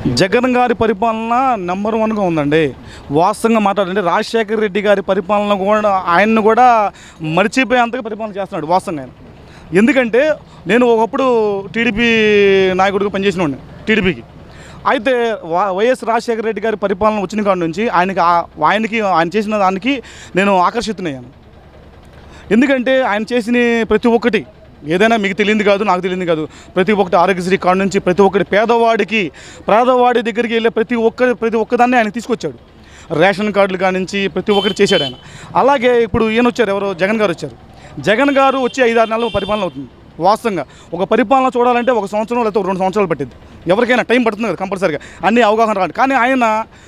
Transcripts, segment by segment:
జగన్ గారి పరిపాలన నెంబర్ వన్గా ఉందండి వాస్తవంగా మాట్లాడండి రాజశేఖర రెడ్డి గారి పరిపాలన కూడా ఆయన్ని కూడా మర్చిపోయేంతగా పరిపాలన చేస్తున్నాడు వాస్తవంగా ఆయన ఎందుకంటే నేను ఒకప్పుడు టీడీపీ నాయకుడిగా పనిచేసినవాడిని టీడీపీకి అయితే వా- వైఎస్ రాజశేఖర రెడ్డి గారి పరిపాలన వచ్చిన కాడ నుంచి ఆయనకి ఆ- ఆయనకి ఆయన చేసిన దానికి నేను ఆకర్షితునయ్యాను ఎందుకంటే ఆయన చేసిన ప్రతి ఒక్కటి ఏదైనా మీకు తెలియంది కాదు నాకు తెలియంది కాదు ప్రతి ఒక్కటి ఆరోగ్యశ్రీ కార్డు నుంచి ప్రతి ఒక్కటి పేదవాడికి పేదవాడి దగ్గరికి వెళ్ళే ప్రతి ఒక్క ప్రతి ఒక్కదాన్ని ఆయన తీసుకొచ్చాడు రేషన్ కార్డులు కానించి ప్రతి ఒక్కటి చేశాడు ఆయన అలాగే ఇప్పుడు ఈయన వచ్చారు ఎవరో జగన్ గారు వచ్చారు జగన్ గారు వచ్చి ఐదారు నెలలు పరిపాలన అవుతుంది వాస్తవంగా ఒక పరిపాలన చూడాలంటే ఒక సంవత్సరం లేకపోతే ఒక రెండు సంవత్సరాలు పట్టింది ఎవరికైనా టైం పడుతుంది కదా కంపల్సరీగా అన్ని అవగాహన రాదు కానీ ఆయన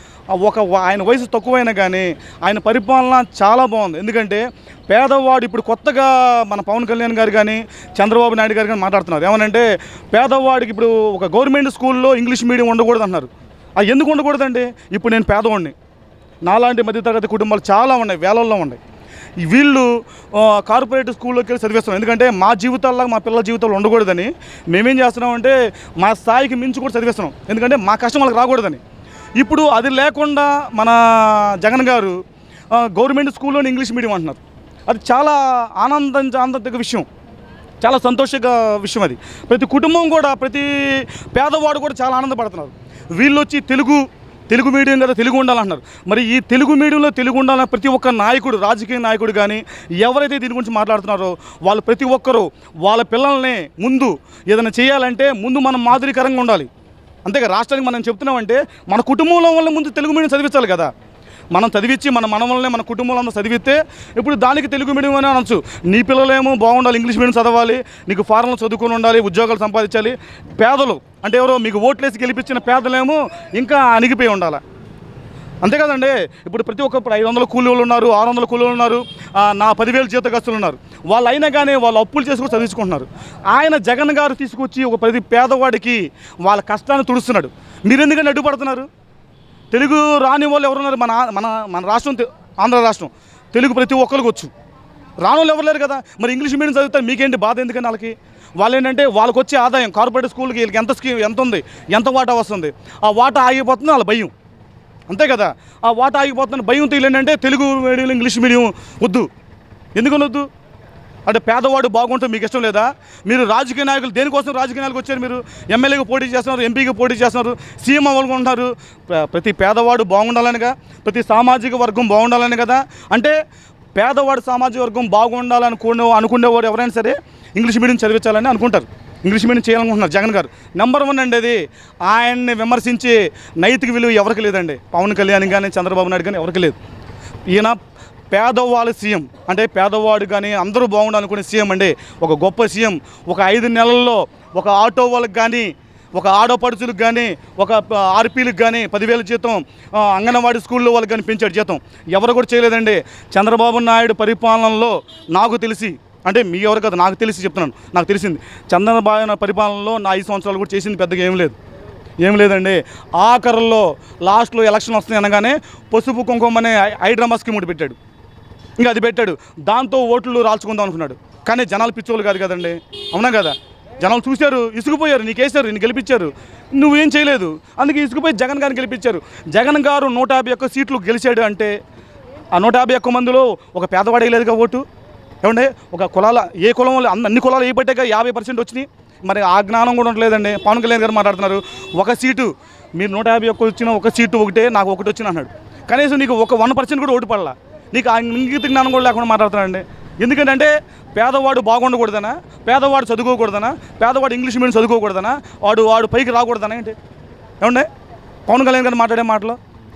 ఒక ఆయన వయసు తక్కువైనా కానీ ఆయన పరిపాలన చాలా బాగుంది ఎందుకంటే పేదవాడు ఇప్పుడు కొత్తగా మన పవన్ కళ్యాణ్ గారు కానీ చంద్రబాబు నాయుడు గారు కానీ మాట్లాడుతున్నారు ఏమనంటే పేదవాడికి ఇప్పుడు ఒక గవర్నమెంట్ స్కూల్లో ఇంగ్లీష్ మీడియం ఉండకూడదు అంటున్నారు అది ఎందుకు ఉండకూడదండి ఇప్పుడు నేను పేదవాడిని నాలాంటి మధ్యతరగతి కుటుంబాలు చాలా ఉన్నాయి వేలల్లో ఉన్నాయి ఈ వీళ్ళు ఆ, కార్పొరేట్ స్కూల్లోకి వెళ్ళి చదివిస్తున్నాం ఎందుకంటే మా జీవితాల్లో మా పిల్లల జీవితాలు ఉండకూడదని మేమేం చేస్తున్నామంటే మా స్థాయికి మించి కూడా చదివిస్తున్నాం ఎందుకంటే మా కష్టం వాళ్ళకి రాకూడదని ఇప్పుడు అది లేకుండా మన జగన్ గారు ఆ, గవర్నమెంట్ స్కూల్లోని ఇంగ్లీష్ మీడియం అంటున్నారు అది చాలా ఆనందం ఆనందక విషయం చాలా సంతోషక విషయం అది ప్రతి కుటుంబం కూడా ప్రతి పేదవాడు కూడా చాలా ఆనందపడుతున్నారు వీళ్ళు వచ్చి తెలుగు తెలుగు మీడియం కదా తెలుగు ఉండాలంటున్నారు మరి ఈ తెలుగు మీడియంలో తెలుగు ఉండాలని ప్రతి ఒక్క నాయకుడు రాజకీయ నాయకుడు కానీ ఎవరైతే దీని గురించి మాట్లాడుతున్నారో వాళ్ళు ప్రతి ఒక్కరూ వాళ్ళ పిల్లల్ని ముందు ఏదైనా చేయాలంటే ముందు మనం మాదిరికరంగా ఉండాలి అంతేగా రాష్ట్రానికి మనం చెప్తున్నామంటే మన కుటుంబంలో వల్ల ముందు తెలుగు మీడియం చదివించాలి కదా మనం చదివించి మన మనవల్ని మన కుటుంబంలో అంతా చదివితే ఇప్పుడు దానికి తెలుగు మీడియం అని అనొచ్చు నీ పిల్లలేమో బాగుండాలి ఇంగ్లీష్ మీడియం చదవాలి నీకు ఫారెన్లో చదువుకొని ఉండాలి ఉద్యోగాలు సంపాదించాలి పేదలు అంటే ఎవరో మీకు ఓట్లేసి గెలిపించిన పేదలేమో ఇంకా అణిగిపోయి ఉండాలి అంతే కదండి ఇప్పుడు ప్రతి ఒక్క ఇప్పుడు ఐదు వందల కూలీలు ఉన్నారు ఆరు వందల కూలీలు ఉన్నారు ఆ, నా పదివేలు జీతగస్తులు ఉన్నారు వాళ్ళు అయినా కానీ వాళ్ళు అప్పులు చేసుకుని చదివించుకుంటున్నారు ఆయన జగన్ గారు తీసుకొచ్చి ఒక ప్రతి పేదవాడికి వాళ్ళ కష్టాన్ని తుడుస్తున్నాడు మీరు ఎందుకంటే అడ్డుపడుతున్నారు తెలుగు రాని వాళ్ళు ఎవరున్నారు మన మన మన రాష్ట్రం తె- ఆంధ్ర రాష్ట్రం తెలుగు ప్రతి ఒక్కరికి వచ్చు రాని వాళ్ళు ఎవరు లేరు కదా మరి ఇంగ్లీష్ మీడియం చదివితే మీకేంటి బాధ ఎందుకని వాళ్ళకి వాళ్ళు ఏంటంటే వాళ్ళకి వచ్చే ఆదాయం కార్పొరేట్ స్కూల్కి వీళ్ళకి ఎంత స్కీమ్ ఎంత ఉంది ఎంత వాటా వస్తుంది ఆ వాటా ఆగిపోతుంది వాళ్ళ భయం అంతే కదా ఆ వాటా ఆగిపోతున్న భయం ఏంటంటే తెలుగు మీడియం ఇంగ్లీష్ మీడియం వద్దు ఎందుకని వద్దు అంటే పేదవాడు బాగుంటే మీకు ఇష్టం లేదా మీరు రాజకీయ నాయకులు దేనికోసం రాజకీయ నాయకులు వచ్చారు మీరు ఎమ్మెల్యేగా పోటీ చేస్తున్నారు ఎంపీగా పోటీ చేస్తున్నారు సీఎం అవ్వాలనుకుంటున్నారు ప్ర- ప్రతి పేదవాడు బాగుండాలనిగా ప్రతి సామాజిక వర్గం బాగుండాలని కదా అంటే పేదవాడు సామాజిక వర్గం బాగుండాలనుకునే అనుకునేవాడు ఎవరైనా సరే ఇంగ్లీష్ మీడియం చదివించాలని అనుకుంటారు ఇంగ్లీష్ మీడియం చేయాలనుకుంటున్నారు జగన్ గారు నెంబర్ వన్ అండి అది ఆయన్ని విమర్శించి నైతిక విలువ ఎవరికి లేదండి పవన్ కళ్యాణ్ కానీ చంద్రబాబు నాయుడు కానీ ఎవరికి లేదు ఈయన పేదవాళ్ళ సీఎం అంటే పేదవాడు కానీ అందరూ బాగుండాలనుకునే సీఎం అండి ఒక గొప్ప సీఎం ఒక ఐదు నెలల్లో ఒక ఆటో వాళ్ళకి కానీ ఒక ఆడపడుచులకు కానీ ఒక ప- ఆర్పీలకు కానీ పదివేల జీతం ఆ, అంగన్వాడీ స్కూల్లో వాళ్ళకి కానీ పెంచాడు జీతం ఎవరు కూడా చేయలేదండి చంద్రబాబు నాయుడు పరిపాలనలో నాకు తెలిసి అంటే మీ ఎవరు కదా నాకు తెలిసి చెప్తున్నాను నాకు తెలిసింది చంద్రబాబు నాయుడు పరిపాలనలో నా ఐదు సంవత్సరాలు కూడా చేసింది పెద్దగా ఏం లేదు ఏం లేదండి ఆఖరులో లాస్ట్లో ఎలక్షన్ వస్తుంది అనగానే పసుపు కుంకుమ అనే హై- హైడ్రామా స్కీమ్ ఒకటి పెట్టాడు ఇంకా అది పెట్టాడు దాంతో ఓట్లు రాల్చుకుందాం అనుకున్నాడు కానీ జనాలు పిచ్చోళ్ళు కాదు కదండి అవునా కదా జనాలు చూశారు ఇసుకుపోయారు నీకేశారు నీ గెలిపించారు నువ్వేం చేయలేదు అందుకే ఇసుకుపోయి జగన్ గారిని గెలిపించారు జగన్ గారు నూట యాభై ఒక్క సీట్లు గెలిచాడు అంటే ఆ నూట యాభై ఒక్క మందిలో ఒక పేదవాడే లేదుగా ఓటు ఏమంటే ఒక కులాల ఏ కులం వాళ్ళు అన్ని అన్ని కులాలు ఏ పట్టాక యాభై పర్సెంట్ వచ్చినాయి మరి ఆ జ్ఞానం కూడా ఉండలేదండి పవన్ కళ్యాణ్ గారు మాట్లాడుతున్నారు ఒక సీటు మీరు నూట యాభై ఒక్క వచ్చిన ఒక సీటు ఒకటే నాకు ఒకటి వచ్చిన అన్నాడు కనీసం నీకు ఒక వన్ పర్సెంట్ కూడా ఓటు పడలా నీకు ఆ ఇంగిత జ్ఞానం కూడా లేకుండా మాట్లాడుతున్నాడండి ఎందుకంటే పేదవాడు బాగుండకూడదనా పేదవాడు చదువుకోకూడదనా పేదవాడు ఇంగ్లీష్ మీడియం చదువుకోకూడదనా వాడు వాడు పైకి రాకూడదనా ఏంటి ఏమండే పవన్ కళ్యాణ్ గారు మాట్లాడే మాటలు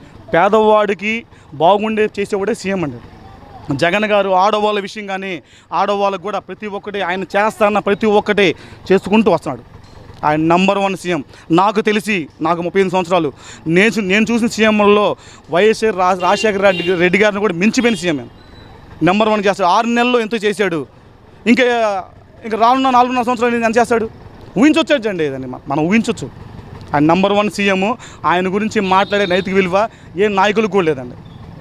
పేదవాడికి బాగుండే చేసేవాడే సీఎం అండి జగన్ గారు ఆడవాళ్ళ విషయం కానీ ఆడవాళ్ళకు కూడా ప్రతి ఒక్కటి ఆయన చేస్తాన్న ప్రతి ఒక్కటి చేసుకుంటూ వస్తున్నాడు ఆయన నంబర్ వన్ సీఎం నాకు తెలిసి నాకు ముప్పై ఎనిమిది సంవత్సరాలు నేను చూ- నేను చూసిన సీఎంలలో వైఎస్ రా రాజశేఖర రెడ్డి రెడ్డి గారిని కూడా మించిపోయిన సీఎం ఆయన నెంబర్ వన్ చేస్తాడు ఆరు నెలల్లో ఎంతో చేశాడు ఇంకా ఇంకా రానున్న నాలుగున్నర సంవత్సరాలు ఎంత చేస్తాడు ఊహించవచ్చు అండి ఇదండి మ- మనం ఊహించవచ్చు ఆయన నెంబర్ వన్ సీఎం ఆయన గురించి మాట్లాడే నైతిక విలువ ఏ నాయకులకు కూడా లేదండి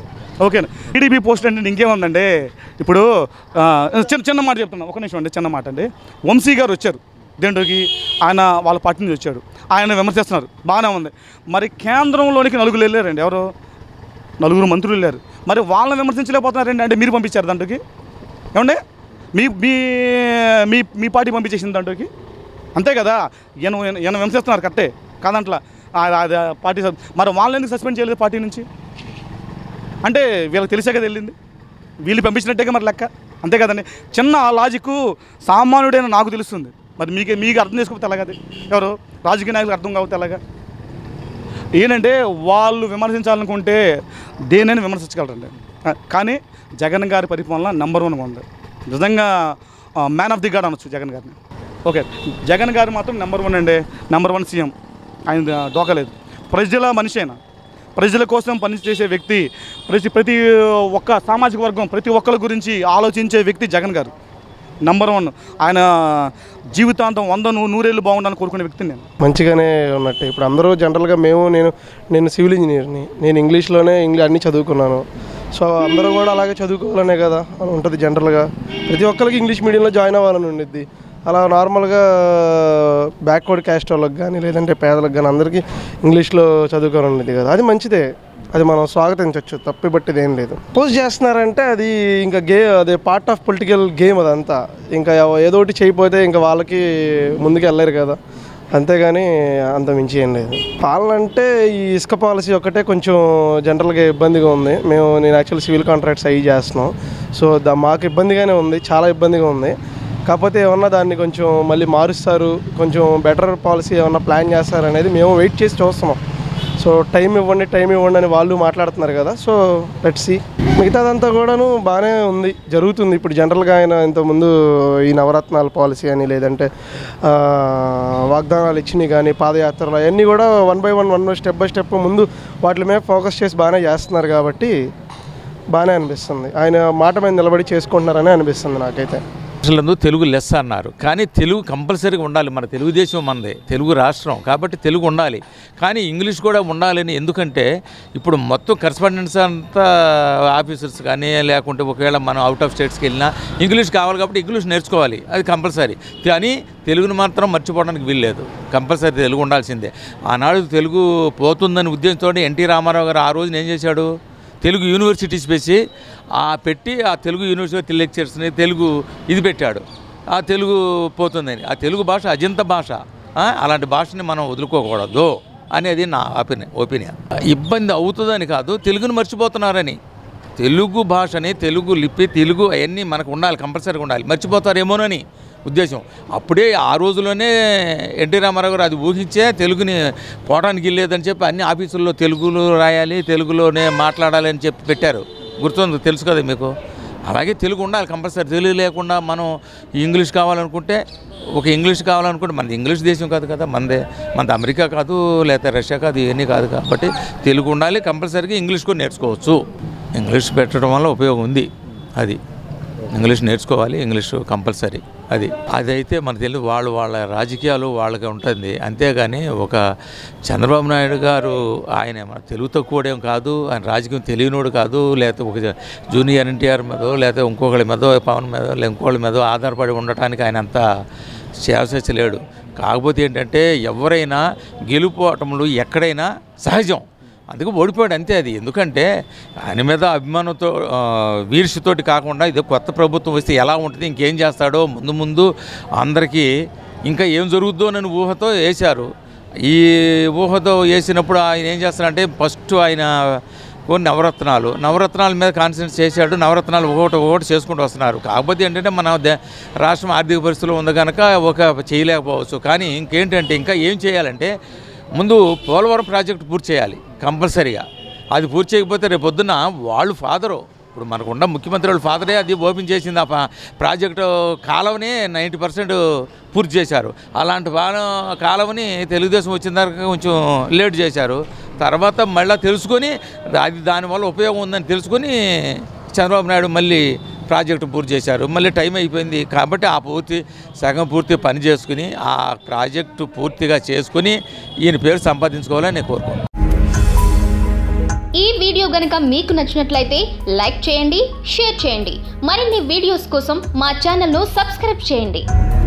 ఓకే టీడీపీ పోస్ట్ అంటే ఇంకేముందండి ఇప్పుడు ఆ, చిన్న చిన్న మాట చెప్తున్నా ఒక నిమిషం అండి చిన్న మాట అండి వంశీ గారు వచ్చారు దేంట్లోకి ఆయన వాళ్ళ పార్టీ నుంచి వచ్చాడు ఆయన విమర్శిస్తున్నారు బాగానే ఉంది మరి కేంద్రంలోనికి నలుగురు వెళ్ళారండి ఎవరు నలుగురు మంత్రులు వెళ్ళారు మరి వాళ్ళని విమర్శించలేకపోతున్నారండి అంటే మీరు పంపించారు దాంట్లోకి ఏమండి మీ మీ మీ మీ పార్టీ పంపించేసింది దాంట్లోకి అంతే కదా ఈయన ఈయన- ఈయన విమర్శిస్తున్నారు కరెక్టే కాదంట్లా ఆ- అది ఆ పార్టీ సబ్- మరి వాళ్ళని ఎందుకు సస్పెండ్ చేయలేదు పార్టీ నుంచి అంటే వీళ్ళకి తెలిసే కదా వెళ్ళింది వీళ్ళు పంపించినట్టేగా మరి లెక్క అంతే కదండి చిన్న లాజిక్ సామాన్యుడైన నాకు తెలుస్తుంది మరి మీకు మీకు అర్థం చేసుకోకపోతే ఎలాగది ఎవరు రాజకీయ నాయకులకు అర్థం కాకపోతే ఎలాగా ఏంటంటే వాళ్ళు విమర్శించాలనుకుంటే దేనైనా విమర్శించగలరండి ఆ, కానీ జగన్ గారి పరిపాలన నెంబర్ వన్గా ఉంది నిజంగా మ్యాన్ ఆఫ్ ది గాడ్ అనొచ్చు జగన్ గారిని ఓకే జగన్ గారు మాత్రం నెంబర్ వన్ అండి నెంబర్ వన్ సీఎం ఆయన డోకలేదు ప్రజల మనిషి అయినా ప్రజల కోసం పనిచేసే వ్యక్తి ప్రతి ప్రతి ఒక్క సామాజిక వర్గం ప్రతి ఒక్కరి గురించి ఆలోచించే వ్యక్తి జగన్ గారు నంబర్ వన్ ఆయన జీవితాంతం వంద నూ- నూరేళ్ళు బాగుండాలని కోరుకునే వ్యక్తిని నేను మంచిగానే ఉన్నట్టు ఇప్పుడు అందరూ జనరల్గా మేము నేను నేను సివిల్ ఇంజనీర్ని నేను ఇంగ్లీష్లోనే ఇంగ్లీ అన్నీ చదువుకున్నాను సో అందరూ కూడా అలాగే చదువుకోవాలనే కదా అని ఉంటుంది జనరల్గా ప్రతి ఒక్కరికి ఇంగ్లీష్ మీడియంలో జాయిన్ అవ్వాలని ఉండిద్ది అలా నార్మల్గా బ్యాక్వర్డ్ క్యాస్ట్ వాళ్ళకి కానీ లేదంటే పేదలకు కానీ అందరికీ ఇంగ్లీష్లో చదువుకోవాలని ఉండేది కదా అది మంచిదే అది మనం స్వాగతించవచ్చు తప్పి బట్టిది ఏం లేదు పోజ్ చేస్తున్నారంటే అది ఇంకా గే అదే పార్ట్ ఆఫ్ పొలిటికల్ గేమ్ అదంతా ఇంకా ఎవ- ఏదో ఒకటి చేయకపోతే ఇంకా వాళ్ళకి ముందుకు వెళ్ళలేరు కదా అంతేగాని అంత మించి ఏం లేదు పాలన అంటే ఈ ఇసుక పాలసీ ఒక్కటే కొంచెం జనరల్గా ఇబ్బందిగా ఉంది మేము నేను యాక్చువల్ సివిల్ కాంట్రాక్ట్స్ అవి చేస్తున్నాం సో దా మాకు ఇబ్బందిగానే ఉంది చాలా ఇబ్బందిగా ఉంది కాకపోతే ఏమన్నా దాన్ని కొంచెం మళ్ళీ మారుస్తారు కొంచెం బెటర్ పాలసీ ఏమన్నా ప్లాన్ చేస్తారు అనేది మేము వెయిట్ చేసి చూస్తున్నాం సో టైం ఇవ్వండి టైం ఇవ్వండి అని వాళ్ళు మాట్లాడుతున్నారు కదా సో లెట్స్ సి మిగతాదంతా కూడాను బాగానే ఉంది జరుగుతుంది ఇప్పుడు జనరల్గా ఆయన ఇంతకుముందు ఈ నవరత్నాల పాలసీ అని లేదంటే ఆ, వాగ్దానాలు ఇచ్చినవి కానీ పాదయాత్రలు అవన్నీ కూడా one by one one step by step ముందు వాటి మీద ఫోకస్ చేసి బాగానే చేస్తున్నారు కాబట్టి బాగానే అనిపిస్తుంది ఆయన మాట మీద నిలబడి చేసుకుంటున్నారని అనిపిస్తుంది నాకైతే భాషలందు తెలుగు లెస్ అన్నారు కానీ తెలుగు కంపల్సరీగా ఉండాలి మన తెలుగుదేశం మనదే తెలుగు రాష్ట్రం కాబట్టి తెలుగు ఉండాలి కానీ ఇంగ్లీష్ కూడా ఉండాలని ఎందుకంటే ఇప్పుడు మొత్తం కరస్పాండెన్స్ అంతా ఆఫీసర్స్ కానీ లేకుంటే ఒకవేళ మనం అవుట్ ఆఫ్ స్టేట్స్కి వెళ్ళినా ఇంగ్లీష్ కావాలి కాబట్టి ఇంగ్లీష్ నేర్చుకోవాలి అది కంపల్సరీ కానీ తెలుగును మాత్రం మర్చిపోవడానికి వీల్లేదు కంపల్సరీ తెలుగు ఉండాల్సిందే ఆనాడు తెలుగు పోతుందని ఉద్దేశంతో ఎన్టీ రామారావు గారు ఆ రోజున ఏం చేశాడు తెలుగు యూనివర్సిటీస్ పెట్టి ఆ పెట్టి ఆ తెలుగు యూనివర్సిటీ లెక్చర్స్ని తెలుగు ఇది పెట్టాడు ఆ తెలుగు పోతుందని ఆ తెలుగు భాష అజంత భాష ఆ, అలాంటి భాషని మనం వదులుకోకూడదు అనేది నా ఒపీనియన్ ఒపీనియన్ ఇబ్బంది అవుతుందని కాదు తెలుగును మర్చిపోతున్నారని తెలుగు భాషని తెలుగు లిపి తెలుగు అవన్నీ మనకు ఉండాలి కంపల్సరీగా ఉండాలి మర్చిపోతారేమోనని ఉద్దేశం అప్పుడే ఆ రోజులోనే ఎన్టీ రామారావు గారు అది ఊహించే తెలుగుని పోవడానికి వెళ్ళేదని చెప్పి అన్ని ఆఫీసుల్లో తెలుగులో రాయాలి తెలుగులోనే మాట్లాడాలి అని చెప్పి పెట్టారు గుర్తుంది తెలుసు కదా మీకు అలాగే తెలుగు ఉండాలి కంపల్సరీ తెలుగు లేకుండా మనం ఇంగ్లీష్ కావాలనుకుంటే ఒక ఇంగ్లీష్ కావాలనుకుంటే మనది ఇంగ్లీష్ దేశం కాదు కదా మనదే మనది అమెరికా కాదు లేకపోతే రష్యా కాదు ఇవన్నీ కాదు కాబట్టి తెలుగు ఉండాలి కంపల్సరీగా ఇంగ్లీష్ కూడా నేర్చుకోవచ్చు ఇంగ్లీష్ పెట్టడం వల్ల ఉపయోగం ఉంది అది ఇంగ్లీష్ నేర్చుకోవాలి ఇంగ్లీష్ కంపల్సరీ అది అదైతే మనకు తెలియదు వాళ్ళు వాళ్ళ రాజకీయాలు వాళ్ళకి ఉంటుంది అంతేగాని ఒక చంద్రబాబు నాయుడు గారు ఆయన మన తెలుగు తక్కువడేం కాదు ఆయన రాజకీయం తెలియనోడు కాదు లేకపోతే ఒక జూనియర్ ఎన్టీఆర్ మీదో లేకపోతే ఇంకొకరి మీదో పవన్ మీదో లేదా ఇంకోళ్ళ మీదో ఆధారపడి ఉండటానికి ఆయన అంత చేసేసలేడు కాకపోతే ఏంటంటే ఎవరైనా గెలుపోవటములు ఎక్కడైనా సహజం అందుకు ఓడిపోయాడు అంతే అది ఎందుకంటే ఆయన మీద అభిమానంతో ఆ, వీర్షతోటి కాకుండా ఇది కొత్త ప్రభుత్వం వస్తే ఎలా ఉంటుంది ఇంకేం చేస్తాడో ముందు ముందు అందరికీ ఇంకా ఏం జరుగుద్దో అని ఊహతో వేశారు ఈ ఊహతో వేసినప్పుడు ఆయన ఏం చేస్తారంటే ఫస్ట్ ఆయన కొన్ని నవరత్నాలు నవరత్నాల మీద కాన్సన్ట్రేట్ చేశాడు నవరత్నాలు ఒకటి ఒకటి చేసుకుంటూ వస్తున్నారు కాకపోతే ఏంటంటే మన దే- రాష్ట్రం ఆర్థిక పరిస్థితులు ఉంది కనుక ఒక చేయలేకపోవచ్చు కానీ ఇంకేంటంటే ఇంకా ఏం చేయాలంటే ముందు పోలవరం ప్రాజెక్ట్ పూర్తి చేయాలి కంపల్సరీగా అది పూర్తి చేయకపోతే రేపు పొద్దున్న వాళ్ళు ఫాదరు ఇప్పుడు మనకున్న ముఖ్యమంత్రి వాళ్ళ ఫాదరే అది ఓపెన్ చేసింది ఆ పా- ప్రాజెక్టు కాలువని నైంటీ పర్సెంట్ పూర్తి చేశారు అలాంటి వా- కాలువని తెలుగుదేశం వచ్చిన దాకా కొంచెం లేట్ చేశారు తర్వాత మళ్ళీ తెలుసుకొని అది దానివల్ల ఉపయోగం ఉందని తెలుసుకొని చంద్రబాబు నాయుడు మళ్ళీ ప్రాజెక్టు పూర్తి చేశారు మళ్ళీ టైం అయిపోయింది కాబట్టి ఆ పూర్తి సగం పూర్తి పని చేసుకుని ఆ ప్రాజెక్టు పూర్తిగా చేసుకుని ఈయన పేరు సంపాదించుకోవాలని నేను కోరుకుంటున్నాను ఈ వీడియో గనుక మీకు నచ్చినట్లయితే లైక్ చేయండి షేర్ చేయండి మరిన్ని వీడియోస్ కోసం మా ఛానల్ను సబ్స్క్రైబ్ చేయండి